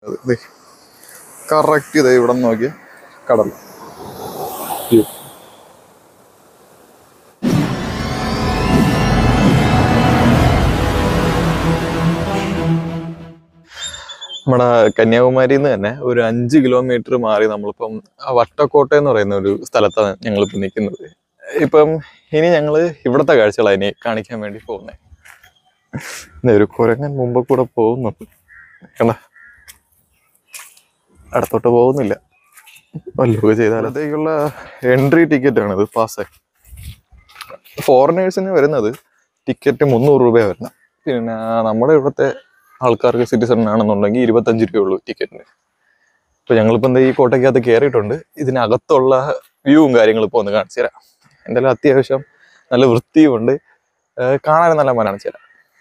Correct ഇതേ ഇവിടെ നോക്കിയ കടൽ View. നമ്മുടെ കന്യാകുമാരിയിൽ നിന്ന് തന്നെ ഒരു അഞ്ച് കിലോമീറ്റർ മാറി നമ്മളിപ്പം വട്ടക്കോട്ട എന്ന് പറയുന്ന ഒരു സ്ഥലത്താണ് ഞങ്ങളിപ്പോൾ നിൽക്കുന്നത് ഇപ്പം ഇനി ഞങ്ങൾ ഇവിടുത്തെ കാഴ്ചകളാണ് ഇനി കാണിക്കാൻ വേണ്ടി പോകുന്നത് ഒരു കുരങ്ങൻ മുമ്പ് കൂടെ പോകുന്നുണ്ട് കണ്ട അടുത്തോട്ട് പോകുന്നില്ല വല്ലതൊക്കെ ചെയ്താലത്തേക്കുള്ള എൻട്രി ടിക്കറ്റ് ആണ് ഇത് പാസ് ഫോറിനേഴ്സിന് വരുന്നത് ടിക്കറ്റ് മുന്നൂറ് രൂപയാണ് വരുന്നത് പിന്നെ നമ്മുടെ ഇവിടുത്തെ ആൾക്കാർക്ക് സിറ്റിസൺ ആണെന്നുണ്ടെങ്കിൽ ഇരുപത്തഞ്ച് രൂപയുള്ളൂ ടിക്കറ്റിന് ഇപ്പൊ ഞങ്ങളിപ്പോ എന്താ ഈ കോട്ടയ്ക്കകത്ത് കയറിയിട്ടുണ്ട് ഇതിനകത്തുള്ള വ്യൂവും കാര്യങ്ങളും ഇപ്പൊ ഒന്ന് കാണിച്ചു തരാം എന്തായാലും അത്യാവശ്യം നല്ല വൃത്തിയുമുണ്ട് ഏഹ് കാണാനും നല്ല മനാണ് തരാം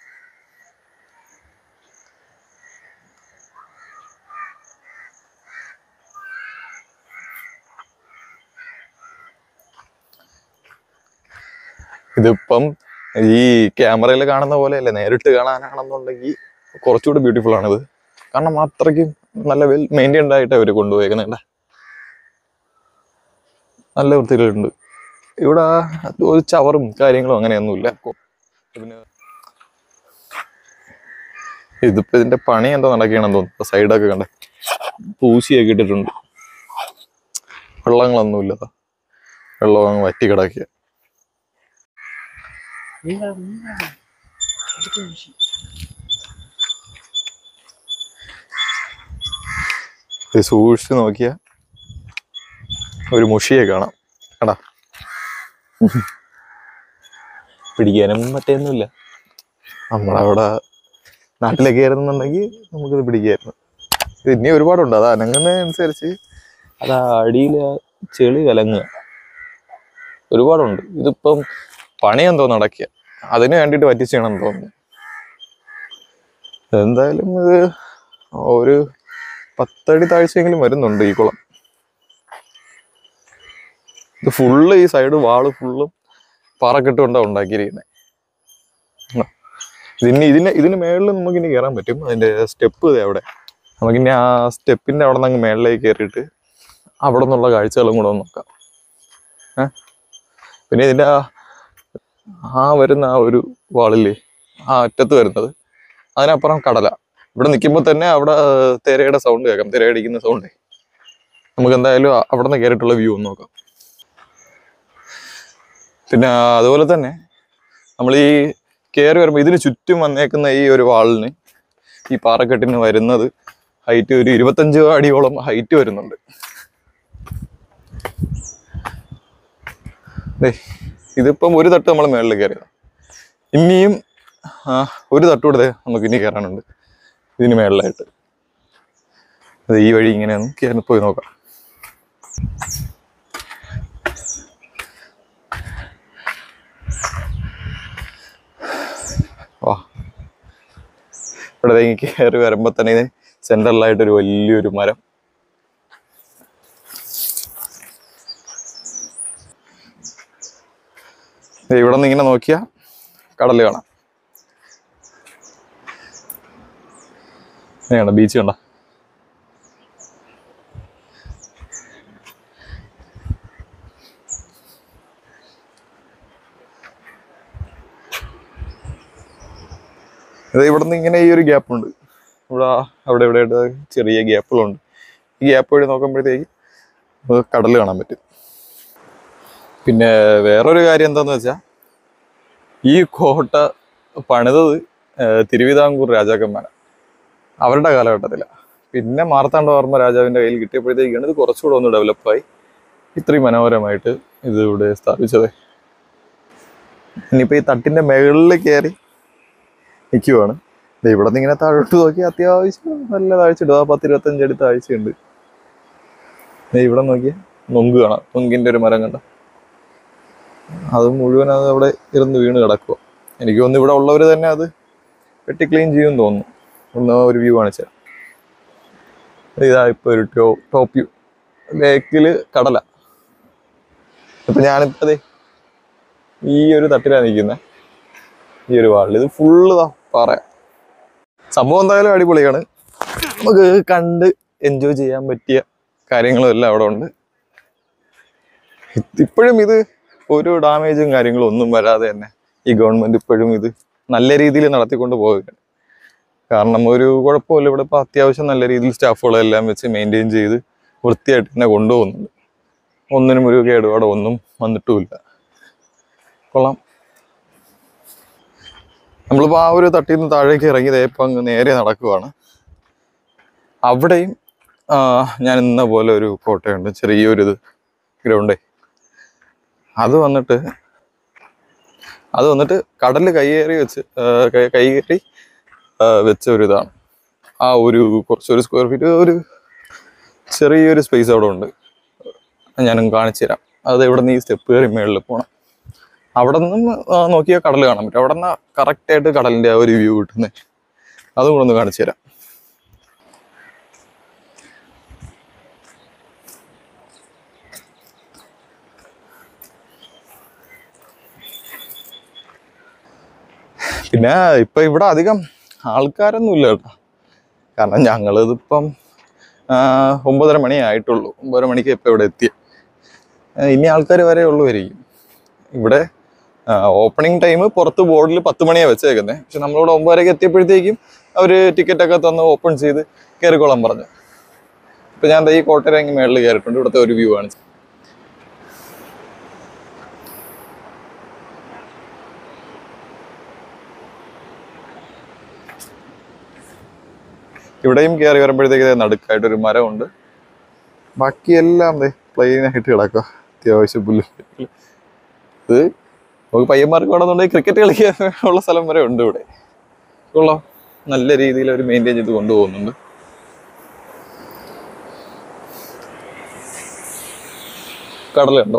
ഇതിപ്പം ഈ ക്യാമറയിൽ കാണുന്ന പോലെയല്ല നേരിട്ട് കാണാനാണെന്നുണ്ടെങ്കിൽ കുറച്ചുകൂടി ബ്യൂട്ടിഫുൾ ആണിത് കാരണം അത്രയ്ക്കും നല്ല വെൽ മെയിൻറ്റൈൻഡ് ആയിട്ട് അവർ കൊണ്ടുപോയേക്കുന്നുണ്ട് നല്ല വൃത്തിയിലുണ്ട് ഇവിടെ ഒരു ചവറും കാര്യങ്ങളും അങ്ങനെയൊന്നുമില്ല കൊ- പിന്നെ ഇതിപ്പോ ഇതിന്റെ പണി എന്തോ നടക്കുകയാണെന്ന് തോന്നുന്നു സൈഡൊക്കെ കണ്ടേ പൂശിയൊക്കെ ഇട്ടിട്ടുണ്ട് വെള്ളങ്ങളൊന്നുമില്ല വെള്ളം അങ്ങ് വറ്റി കിടക്കുക ഇത് സൂക്ഷിച്ച് നോക്കിയ ഒരു മുഷിയെ കാണാം കടാ പിടിക്കാനും മറ്റേന്നുമില്ല നമ്മളവിടെ നാട്ടിലൊക്കെ ആയിരുന്നുണ്ടെങ്കിൽ നമുക്കിത് പിടിക്കായിരുന്നു ഇത് ഇനി ഒരുപാടുണ്ട് അത് അനങ്ങുന്നതനുസരിച്ച് അത് ആ അടിയിൽ ചെളി കലങ്ങുക ഒരുപാടുണ്ട് ഇതിപ്പം പണിയെന്തോ നടക്കുക അതിന് വേണ്ടിയിട്ട് പറ്റിച്ചാണെന്ന് തോന്നുന്നു എന്തായാലും ഇത് ഒരു പത്തടി താഴ്ചയെങ്കിലും വരുന്നുണ്ട് ഈ കുളം ഇത് ഫുള്ള് ഈ സൈഡ് വാള് ഫുള്ളും പാറക്കെട്ട് കൊണ്ടാ ഉണ്ടാക്കിയിരിക്കുന്നത് ഇതിന് ഇതിന് ഇതിന് മേളിൽ നമുക്ക് ഇനി കയറാൻ പറ്റും അതിന്റെ സ്റ്റെപ്പ് അവിടെ നമുക്കിനി ആ സ്റ്റെപ്പിന്റെ അവിടെ നിന്ന് അങ്ങ് മേളിലേക്ക് കയറിയിട്ട് അവിടെ നിന്നുള്ള കാഴ്ചകളും കൂടെ ഒന്ന് നോക്കാം ഏ? പിന്നെ ഇതിന്റെ ആ ആ വരുന്ന ആ ഒരു വാളില്ലേ ആ അറ്റത്ത് വരുന്നത് അതിനപ്പുറം കടല ഇവിടെ നിൽക്കുമ്പോൾ തന്നെ അവിടെ ആ, തിരയുടെ സൗണ്ട് കേൾക്കാം തിരയടിക്കുന്ന സൗണ്ട് നമുക്ക് എന്തായാലും ആ- അവിടെ നിന്ന് കയറിയിട്ടുള്ള വ്യൂ ഒന്ന് നോക്കാം പിന്നെ ആ, അതുപോലെ തന്നെ നമ്മൾ ഈ കയറി വരുമ്പോൾ ഇതിന് ചുറ്റും വന്നേക്കുന്ന ഈ ഒരു വാളിന് ഈ പാറക്കെട്ടിന് വരുന്നത് ഹൈറ്റ് ഒരു ഇരുപത്തഞ്ച് അടിയോളം ഹൈറ്റ് വരുന്നുണ്ട് ദേ, ഇതിപ്പം ഒരു തട്ട് നമ്മൾ മേളിൽ കയറിയതാണ് ഇനിയും ആ, ഒരു തട്ടുകൂടെ ദേ നമുക്ക് ഇനി കയറാനുണ്ട് ഇതിന് മേളിലായിട്ട് അത് ഈ വഴി ഇങ്ങനെ ഒന്ന് കയറി പോയി നോക്കാം വാ ഇവിടെ ദേ കയറി വരുമ്പോൾ തന്നെ സെൻട്രലായിട്ട് ഒരു വലിയൊരു മരം ദേ ഇവിടെ നിന്ന് ഇങ്ങനെ നോക്കിയാ കടല് കാണാം ഇങ്ങനെയാണ് ബീച്ച് കണ്ട ഇത് ഇവിടെ നിന്ന് ഇങ്ങനെ ഈ ഒരു ഗ്യാപ്പ് ഉണ്ട് ഇവിടെ അവിടെ ഇവിടെ ആയിട്ട് ചെറിയ ഗ്യാപ്പുകളുണ്ട് ഈ ഗ്യാപ്പ് വഴി നോക്കുമ്പോഴത്തേക്ക് നമുക്ക് കടൽ കാണാൻ പറ്റും പിന്നെ വേറൊരു കാര്യം എന്താന്ന് വെച്ചാൽ ഈ കോട്ട പണിതത് ഏർ തിരുവിതാംകൂർ രാജാക്കന്മാരാണ് അവരുടെ കാലഘട്ടത്തിലാണ് പിന്നെ മാർത്താണ്ഡവർമ്മ രാജാവിന്റെ കയ്യിൽ കിട്ടിയപ്പോഴത്തേക്കാണ് ഇത് കുറച്ചുകൂടെ ഒന്ന് ഡെവലപ്പായി ഇത്രയും മനോഹരമായിട്ട് ഇത് ഇവിടെ സ്ഥാപിച്ചത് ഇനിയിപ്പോ ഈ തട്ടിന്റെ മുകളിൽ കയറി നിൽക്കുവാണ് ദേ ഇവിടെ നിന്ന് ഇങ്ങനെ താഴോട്ട് നോക്കി അത്യാവശ്യം നല്ല താഴ്ചയുണ്ട് ആ പത്ത് ഇരുപത്തഞ്ച് അടി താഴ്ചയുണ്ട് ദേ ഇവിടെ നോക്കിയ നൊങ്ക് കാണാം നൊങ്കിന്റെ ഒരു മരം കണ്ട അത് മുഴുവൻ അത് അവിടെ ഇരുന്ന് വീണ് കിടക്കുക എനിക്ക് തോന്നുന്നു ഇവിടെ ഉള്ളവർ തന്നെ അത് വെട്ടി ക്ലീൻ ചെയ്യുമെന്ന് തോന്നുന്നു ഒന്ന് ഒരു വ്യൂ കാണിച്ച ഇതാ ഇപ്പൊ ഒരു ടോ ടോപ്പ് വ്യൂ ലേക്കില് കടല ഇപ്പൊ ഞാനിപ്പോ അതെ ഈ ഒരു തട്ടിലാണ് നിൽക്കുന്നത് ഈ ഒരു വാളിൽ ഇത് ഫുള്ള് പാറ സംഭവം എന്തായാലും അടിപൊളിയാണ് നമുക്ക് കണ്ട് എൻജോയ് ചെയ്യാൻ പറ്റിയ കാര്യങ്ങളും എല്ലാം അവിടെ ഉണ്ട് ഇപ്പോഴും ഇത് ഒരു ഡാമേജും കാര്യങ്ങളും ഒന്നും വരാതെ തന്നെ ഈ ഗവൺമെന്റ് ഇപ്പോഴും ഇത് നല്ല രീതിയിൽ നടത്തിക്കൊണ്ട് പോവുകയാണ് കാരണം ഒരു കുഴപ്പമില്ല ഇവിടെ ഇപ്പോൾ അത്യാവശ്യം നല്ല രീതിയിൽ സ്റ്റാഫുകളെല്ലാം വെച്ച് മെയിൻറ്റെയിൻ ചെയ്ത് വൃത്തിയായിട്ട് തന്നെ കൊണ്ടുപോകുന്നുണ്ട് ഒന്നിനും ഒരു കേടുപാടോ ഒന്നും വന്നിട്ടുമില്ല കൊള്ളാം നമ്മളിപ്പോൾ ആ ഒരു തട്ടിൽ നിന്ന് താഴേക്ക് ഇറങ്ങി ഇപ്പം അങ്ങ് നേരെ നടക്കുവാണ് അവിടെയും ആ, ഞാൻ ഇന്ന പോലെ ഒരു കോട്ടയുണ്ട് ചെറിയൊരു ഇത് ഗ്രൗണ്ടേ അത് വന്നിട്ട് അത് വന്നിട്ട് കടല് കയ്യേറി വെച്ച് ആ, കൈ- കയ്യേറി ആ, വെച്ച ഒരു ഇതാണ് ആ ഒരു കുറച്ചൊരു സ്ക്വയർ ഫീറ്റ് ഒരു ചെറിയൊരു സ്പേസ് അവിടെ ഉണ്ട് ഞാനും കാണിച്ചു തരാം അത് ഇവിടെ നിന്ന് ഈ സ്റ്റെപ്പ് കയറി മേളിൽ പോകണം അവിടെ നിന്നും ആ, നോക്കിയാൽ കടൽ കാണാൻ പറ്റും അവിടെ നിന്ന് കറക്റ്റായിട്ട് കടലിൻ്റെ ആ ഒരു വ്യൂ കിട്ടുന്നത് അതും കൂടെ ഒന്ന് കാണിച്ചു തരാം പിന്നെ ഇപ്പൊ ഇവിടെ അധികം ആൾക്കാരൊന്നും ഇല്ല കേട്ടോ കാരണം ഞങ്ങളിതിപ്പം ആ, ഒമ്പതര മണി ആയിട്ടുള്ളൂ ഒമ്പതര മണിക്ക് ഇപ്പം ഇവിടെ എത്തി ഇനി ആൾക്കാർ വരെ ഉള്ളുവരിക്കും ഇവിടെ ഓപ്പണിംഗ് ടൈം പുറത്ത് ബോർഡിൽ പത്ത് മണിയാണ് വെച്ചേക്കുന്നത് പക്ഷെ നമ്മളിവിടെ ഒമ്പതരക്ക് എത്തിയപ്പോഴത്തേക്കും അവർ ടിക്കറ്റൊക്കെ തന്ന് ഓപ്പൺ ചെയ്ത് കയറിക്കോളാൻ പറഞ്ഞു ഇപ്പം ഞാൻ ദേ ഈ കോട്ടരങ്ങി മേളിൽ കയറിയിട്ടുണ്ട് ഇവിടുത്തെ ഒരു വ്യൂ ആണ് ഇവിടെയും കയറി വരുമ്പോഴത്തേക്ക് ദേ നടുക്കായിട്ട് ഒരു മരമുണ്ട് ബാക്കിയെല്ലാം ദേ പ്ലെയിൻ ആയിട്ട് കിടക്കുക അത്യാവശ്യം പുല്ല് ഇത് നമുക്ക് പയ്യന്മാർക്ക് വേണമെന്നുണ്ടെങ്കിൽ ക്രിക്കറ്റ് കളിക്കാൻ ഉള്ള സ്ഥലം വരെ ഉണ്ട് ഇവിടെ കൊള്ളാം നല്ല രീതിയിൽ അവർ മെയിൻറ്റെയിൻ ചെയ്ത് കൊണ്ടുപോകുന്നുണ്ട് കടലുണ്ടോ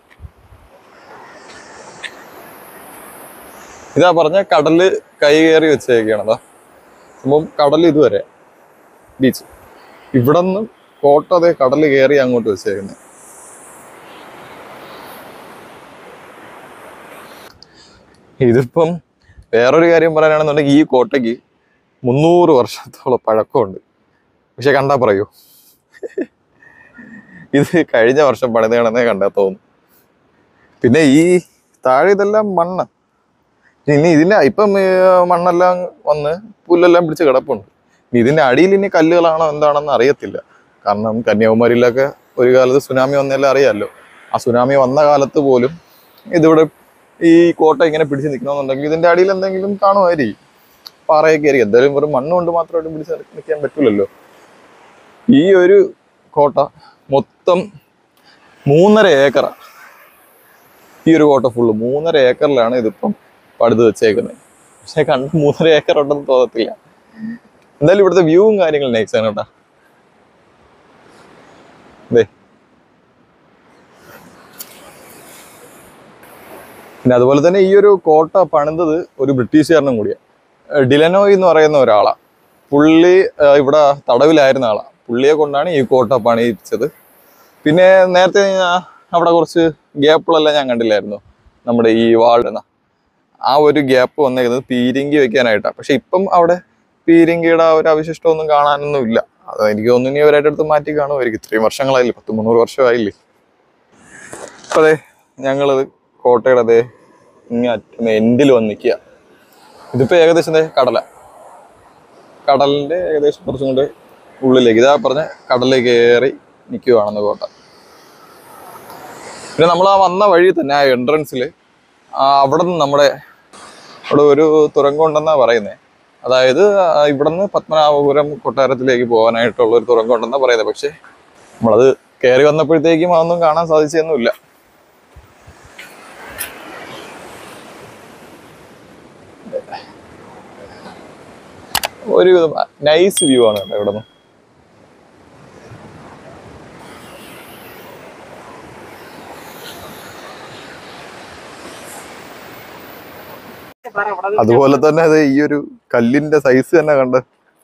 ഇതാ പറഞ്ഞ കടല് കൈ കയറി വെച്ചേക്കാണതാ സംഭവം കടൽ ഇതുവരെ ബീച്ച് ഇവിടെ നിന്നും കോട്ട അതേ കടൽ കയറി അങ്ങോട്ട് വെച്ചേക്കുന്നത് ഇതിപ്പം വേറൊരു കാര്യം പറയാനാണെന്നുണ്ടെങ്കിൽ ഈ കോട്ടയ്ക്ക് മുന്നൂറ് വർഷത്തോളം പഴക്കമുണ്ട് പക്ഷെ കണ്ടാ പറയൂ ഇത് കഴിഞ്ഞ വർഷം പണിതയാണെന്നേ കണ്ടാ തോന്നും പിന്നെ ഈ താഴെ ഇതെല്ലാം മണ്ണ് ഇനി ഇതിന്റെ ഇപ്പം ഏ, മണ്ണെല്ലാം വന്ന് പുല്ലെല്ലാം പിടിച്ച് കിടപ്പുണ്ട് ഇനി ഇതിന്റെ അടിയിൽ ഇനി കല്ലുകളാണോ എന്താണെന്ന് അറിയത്തില്ല കാരണം കന്യാകുമാരിയിലൊക്കെ ഒരു കാലത്ത് സുനാമി വന്നെല്ലാം അറിയാമല്ലോ ആ സുനാമി വന്ന കാലത്ത് പോലും ഇതിവിടെ ഈ കോട്ട ഇങ്ങനെ പിടിച്ച് നിൽക്കണമെന്നുണ്ടെങ്കിൽ ഇതിന്റെ അടിയിൽ എന്തെങ്കിലും കാണുമായിരിക്കും പാറയൊക്കെ ആയിരിക്കും എന്തായാലും വെറും മണ്ണ് കൊണ്ട് മാത്രമായിട്ട് പിടിച്ച് നിൽക്കാൻ പറ്റില്ലല്ലോ ഈ ഒരു കോട്ട മൊത്തം മൂന്നര ഏക്കറ ഈ ഒരു കോട്ട ഫുള്ള് മൂന്നര ഏക്കറിലാണ് ഇതിപ്പം പടുത്ത് വെച്ചേക്കുന്നത് പക്ഷെ കണ്ട് മൂന്നര ഏക്കർ ഉണ്ടെന്ന് തോന്നത്തില്ല എന്തായാലും ഇവിടുത്തെ വ്യൂവും കാര്യങ്ങളും നൈസാണ് കേട്ടാ ദേ. പിന്നെ അതുപോലെ തന്നെ ഈ ഒരു കോട്ട പണിതത് ഒരു ബ്രിട്ടീഷുകാരനും കൂടിയാണ് ഏഹ് ഡിലനോയ് എന്ന് പറയുന്ന ഒരാളാ പുള്ളി ഏഹ് ഇവിടെ തടവിലായിരുന്ന ആളാ പുള്ളിയെ കൊണ്ടാണ് ഈ കോട്ട പണിയിച്ചത് പിന്നെ നേരത്തെ ഞാൻ അവിടെ കുറച്ച് ഗ്യാപ്പുകളെല്ലാം ഞാൻ കണ്ടില്ലായിരുന്നു നമ്മുടെ ഈ വാളിടുന്ന ആ ഒരു ഗ്യാപ്പ് വന്നേക്കുന്നത് പീരിങ്കി വെക്കാനായിട്ടാണ് പക്ഷെ ഇപ്പം അവിടെ പീരിങ്കിയുടെ ആ ഒരു അവശിഷ്ടമൊന്നും കാണാനൊന്നും ഇല്ല അത് എനിക്ക് തോന്നുന്നു ഇനി അവരുടെ അടുത്ത് മാറ്റി കാണുമായിരിക്കും ഇത്രയും വർഷങ്ങളായില്ലേ പത്ത് മുന്നൂറ് വർഷമായില്ലേ അപ്പൊ അതെ ഞങ്ങളത് കോട്ടയുടെ അതേ ഇങ്ങനെ എൻഡിൽ വന്ന് നിൽക്കുക ഇതിപ്പോ ഏകദേശം ദേ കടല കടലിന്റെ ഏകദേശം കുറച്ചും കൂടെ ഉള്ളിലേക്ക് ഇതാ പറഞ്ഞ കടലിലേക്ക് കയറി നിൽക്കുവാണെന്ന് കോട്ട പിന്നെ നമ്മൾ ആ വന്ന വഴി തന്നെ ആ എൻട്രൻസിൽ അവിടെ നിന്ന് നമ്മുടെ അവിടെ ഒരു തുരങ്കം ഉണ്ടെന്നാ പറയുന്നത് അതായത് ആ ഇവിടെ നിന്ന് പത്മനാഭപുരം കൊട്ടാരത്തിലേക്ക് പോകാനായിട്ടുള്ള ഒരു തുരങ്കം ഉണ്ടെന്നാ പറയുന്നത് പക്ഷെ നമ്മളത് കയറി വന്നപ്പോഴത്തേക്കും അതൊന്നും കാണാൻ സാധിച്ചൊന്നുമില്ല ഒരു നൈസ് വ്യൂ ആണ് കേട്ടോ ഇവിടെ നിന്ന് അതുപോലെ തന്നെ അത് ഈ ഒരു കല്ലിന്റെ സൈസ് തന്നെ കണ്ട്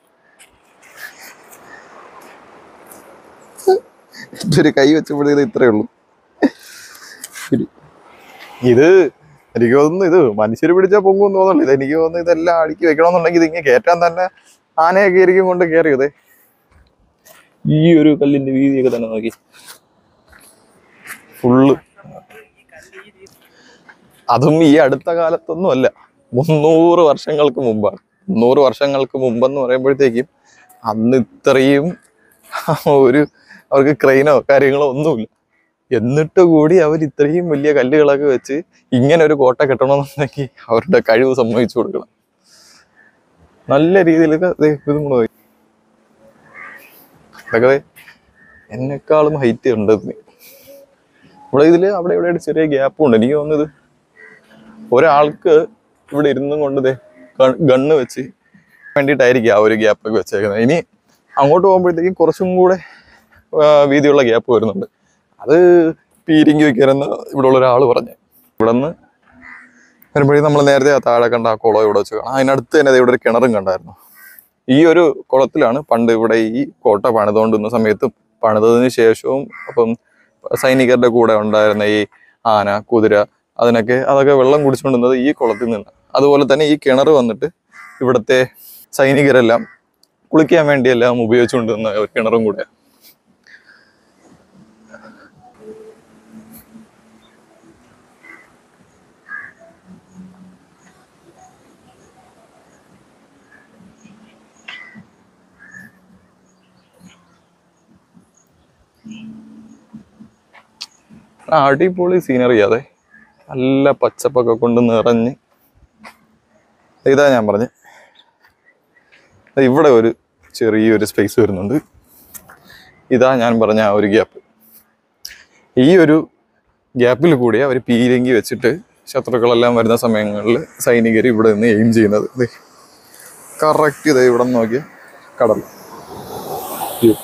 ഒരു കൈ വെച്ചപ്പോഴത്തേക്ക് ഇത്രേ ഉള്ളൂ ഒരു- ഇത് എനിക്ക് തോന്നുന്നു ഇത് മനുഷ്യർ പിടിച്ചാൽ പൊങ്ങും തോന്നുന്നില്ല ഇത് എനിക്ക് തോന്നുന്നു ഇതെല്ലാം അടുക്കി വെക്കണമെന്നുണ്ടെങ്കിൽ ഇത് ഇങ്ങനെ കയറ്റാൻ തന്നെ ആനയൊക്കെ ആയിരിക്കും കൊണ്ട് കയറിയത് ഈ ഒരു കല്ലിന്റെ വീതിയൊക്കെ തന്നെ നോക്കി ഫുള്ള് അതും ഈ അടുത്ത കാലത്തൊന്നും അല്ല മുന്നൂറ് വർഷങ്ങൾക്ക് മുമ്പാണ് മുന്നൂറ് വർഷങ്ങൾക്ക് മുമ്പെന്ന് പറയുമ്പോഴത്തേക്കും അന്ന് ഇത്രയും ഒരു അവർക്ക് ക്രെയിനോ കാര്യങ്ങളോ ഒന്നുമില്ല എന്നിട്ട് കൂടി അവർ ഇത്രയും വലിയ കല്ലുകളൊക്കെ വെച്ച് ഇങ്ങനെ ഒരു കോട്ട കെട്ടണമെന്നുണ്ടെങ്കിൽ അവരുടെ കഴിവ് സമ്മതിച്ചു കൊടുക്കണം നല്ല രീതിയിലൊക്കെ ദേ ഇത് പോയി ഇതൊക്കെ ദേ എന്നെക്കാളും ഹൈറ്റ് ഉണ്ട് ഇതിന്. ഇവിടെ ഇതില് അവിടെ ഇവിടെ ആയിട്ട് ചെറിയ ഗ്യാപ്പും ഉണ്ട് എനിക്ക് തോന്നുന്നത് ഒരാൾക്ക് ഇവിടെ ഇരുന്നും കൊണ്ട് ദേ ഗണ്ണ് വെച്ച് വേണ്ടിയിട്ടായിരിക്കും ആ ഒരു ഗ്യാപ്പ് ഒക്കെ വെച്ചേക്കുന്നത് ഇനി അങ്ങോട്ട് പോകുമ്പോഴത്തേക്കും കുറച്ചും കൂടെ ആ, വീതിയുള്ള ഗ്യാപ്പ് വരുന്നുണ്ട് അത് പീരിങ്കി വെക്കരുന്ന് ഇവിടെ ഉള്ള ഒരാൾ പറഞ്ഞു ഇവിടെ നിന്ന് വരുമ്പോഴേക്കും നമ്മൾ നേരത്തെ ആ താഴെ കണ്ട ആ കുളം ഇവിടെ വെച്ച് കാണാം അതിനടുത്ത് തന്നെ ദേ ഇവിടെ ഒരു കിണറും കണ്ടായിരുന്നു ഈ ഒരു കുളത്തിലാണ് പണ്ട് ഇവിടെ ഈ കോട്ട പണിതുകൊണ്ടിരുന്ന സമയത്തും പണിതതിന് ശേഷവും അപ്പം സൈനികരുടെ കൂടെ ഉണ്ടായിരുന്ന ഈ ആന കുതിര അതിനൊക്കെ അതൊക്കെ വെള്ളം കുടിച്ചുകൊണ്ടിരുന്നത് ഈ കുളത്തിൽ നിന്ന് അതുപോലെ തന്നെ ഈ കിണർ വന്നിട്ട് ഇവിടുത്തെ സൈനികരെല്ലാം കുളിക്കാൻ വേണ്ടിയെല്ലാം ഉപയോഗിച്ചുകൊണ്ടിരുന്ന ഒരു കിണറും കൂടെ ആ, അടിപൊളി സീനറി അതെ നല്ല പച്ചപ്പൊക്കെ കൊണ്ട് നിറഞ്ഞ് ഇതാ ഞാൻ പറഞ്ഞ് ദേ ഇവിടെ ഒരു ചെറിയൊരു സ്പേസ് വരുന്നുണ്ട് ഇതാ ഞാൻ പറഞ്ഞ ആ ഒരു ഗ്യാപ്പ് ഈ ഒരു ഗ്യാപ്പിൽ കൂടി അവർ പീരങ്കി വെച്ചിട്ട് ശത്രുക്കളെല്ലാം വരുന്ന സമയങ്ങളിൽ സൈനികർ ഇവിടെ നിന്ന് എയിം ചെയ്യുന്നത് ദേ കറക്റ്റ് ഇതേ ഇവിടെ നിന്ന് നോക്കിയ കടൽ View.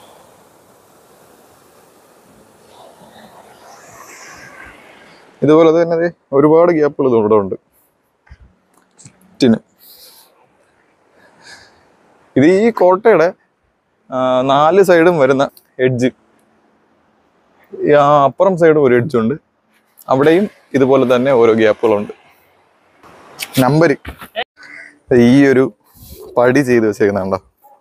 ഇതുപോലെ തന്നെ ദേ ഒരുപാട് ഗ്യാപ്പുകൾ ഇത് ഇവിടെ ഉണ്ട് ചുറ്റിന് ഇത് ഈ കോട്ടയുടെ ആ, നാല് സൈഡും വരുന്ന എഡ്ജ് അപ്പുറം സൈഡും ഒരു എഡ്ജ് ഉണ്ട് അവിടെയും ഇതുപോലെ തന്നെ ഓരോ ഗ്യാപ്പുകളുണ്ട് നമ്പർ ഈ ഒരു പടി ചെയ്ത് വെച്ചേക്കുന്നുണ്ടോ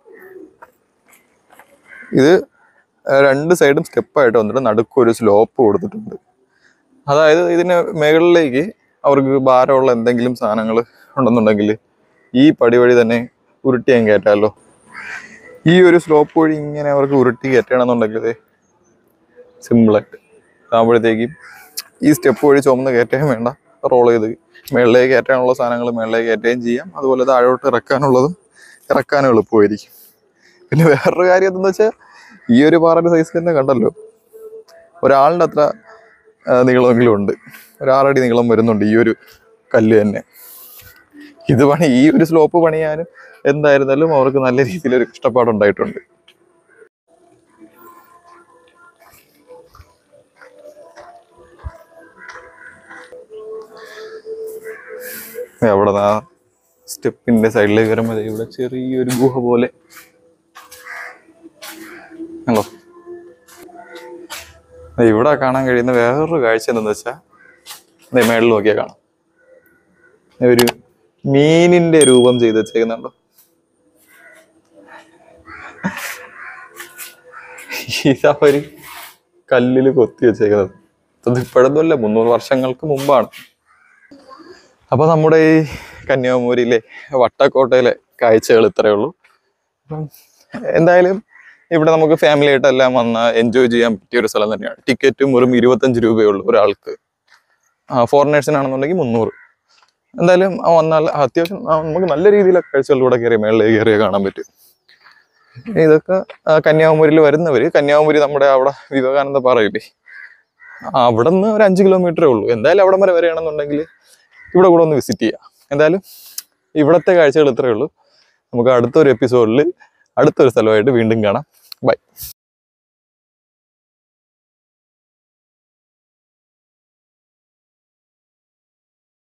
ഇത് രണ്ട് സൈഡും സ്റ്റെപ്പായിട്ട് വന്നിട്ട് നടുക്കൊരു സ്ലോപ്പ് കൊടുത്തിട്ടുണ്ട് അതായത് ഇതിന് മുകളിലേക്ക് അവർക്ക് ഭാരമുള്ള എന്തെങ്കിലും സാധനങ്ങൾ ഉണ്ടെന്നുണ്ടെങ്കിൽ ഈ പടി വഴി തന്നെ ഉരുട്ടിയാൻ കയറ്റാമല്ലോ ഈ ഒരു സ്ലോപ്പ് വഴി ഇങ്ങനെ അവർക്ക് ഉരുട്ടി കയറ്റണമെന്നുണ്ടെങ്കിൽ സിമ്പിളായിട്ട് ആകുമ്പോഴത്തേക്കും ഈ സ്റ്റെപ്പ് വഴി ചുമന്ന് കയറ്റുകയും വേണ്ട റോൾ ചെയ്ത് മുകളിലേക്ക് കയറ്റാനുള്ള സാധനങ്ങൾ മുകളിലേക്ക് കയറ്റുകയും ചെയ്യാം അതുപോലെ താഴോട്ട് ഇറക്കാനുള്ളതും ഇറക്കാനും എളുപ്പമായിരിക്കും പിന്നെ വേറൊരു കാര്യം എന്തെന്ന് വെച്ചാൽ ഈ ഒരു പാറയുടെ സൈസ് തന്നെ കണ്ടല്ലോ ഒരാളിൻ്റെ അത്ര ആ, നീളമെങ്കിലും ഉണ്ട് ഒരാറടി നീളം വരുന്നുണ്ട് ഈ ഒരു കല്ല് തന്നെ ഇത് പണി ഈ ഒരു സ്ലോപ്പ് പണിയാനും എന്തായിരുന്നാലും അവർക്ക് നല്ല രീതിയിലൊരു കഷ്ടപ്പാടുണ്ടായിട്ടുണ്ട് ദേ അവിടെ ആ സ്റ്റെപ്പിന്റെ സൈഡിലേക്ക് വരുമ്പോൾ ദേ ഇവിടെ ചെറിയൊരു ഗുഹ പോലെ ഹലോ ദേ ഇവിടെ കാണാൻ കഴിയുന്ന വേറൊരു കാഴ്ച എന്തെന്ന് വെച്ചാൽ ദേ മേളിൽ നോക്കിയാൽ കാണാം ദേ ഒരു മീനിന്റെ രൂപം ചെയ്ത് വെച്ചേക്കുന്നുണ്ടോ ഇതാ ഒരു കല്ലിൽ കൊത്തി വെച്ചേക്കുന്നത് അത് ഇപ്പോഴൊന്നുമല്ല മുന്നൂറ് വർഷങ്ങൾക്ക് മുമ്പാണ് അപ്പൊ നമ്മുടെ ഈ കന്യാകുമാരിയിലെ വട്ടക്കോട്ടയിലെ കാഴ്ചകൾ ഇത്രയേ ഉള്ളൂ അപ്പം എന്തായാലും ഇവിടെ നമുക്ക് ഫാമിലി ആയിട്ടെല്ലാം വന്ന് എൻജോയ് ചെയ്യാൻ പറ്റിയ ഒരു സ്ഥലം തന്നെയാണ് ടിക്കറ്റും വെറും ഇരുപത്തഞ്ച് രൂപയേ ഉള്ളൂ ഒരാൾക്ക് ഫോറിനേഴ്സിനാണെന്നുണ്ടെങ്കിൽ മുന്നൂറ് എന്തായാലും ആ വന്നാൽ അത്യാവശ്യം ആ നമുക്ക് നല്ല രീതിയിലൊക്കെ കാഴ്ചകളിലൂടെ കയറി മേളിലേക്ക് കയറിയ കാണാൻ പറ്റും ഇതൊക്കെ ആ, കന്യാകുമാരിയിൽ വരുന്നവര് കന്യാകുമാരി നമ്മുടെ അവിടെ വിവേകാനന്ദ പാറയില്ലേ അവിടെ നിന്ന് ഒരു അഞ്ച് കിലോമീറ്ററേ ഉള്ളൂ എന്തായാലും അവിടം വരെ വരികയാണെന്നുണ്ടെങ്കിൽ ഇവിടെ കൂടെ ഒന്ന് വിസിറ്റ് ചെയ്യാം എന്തായാലും ഇവിടത്തെ കാഴ്ചകൾ ഇത്രയേ ഉള്ളൂ നമുക്ക് അടുത്തൊരു എപ്പിസോഡിൽ അടുത്തൊരു സ്ഥലമായിട്ട് വീണ്ടും കാണാം ബൈ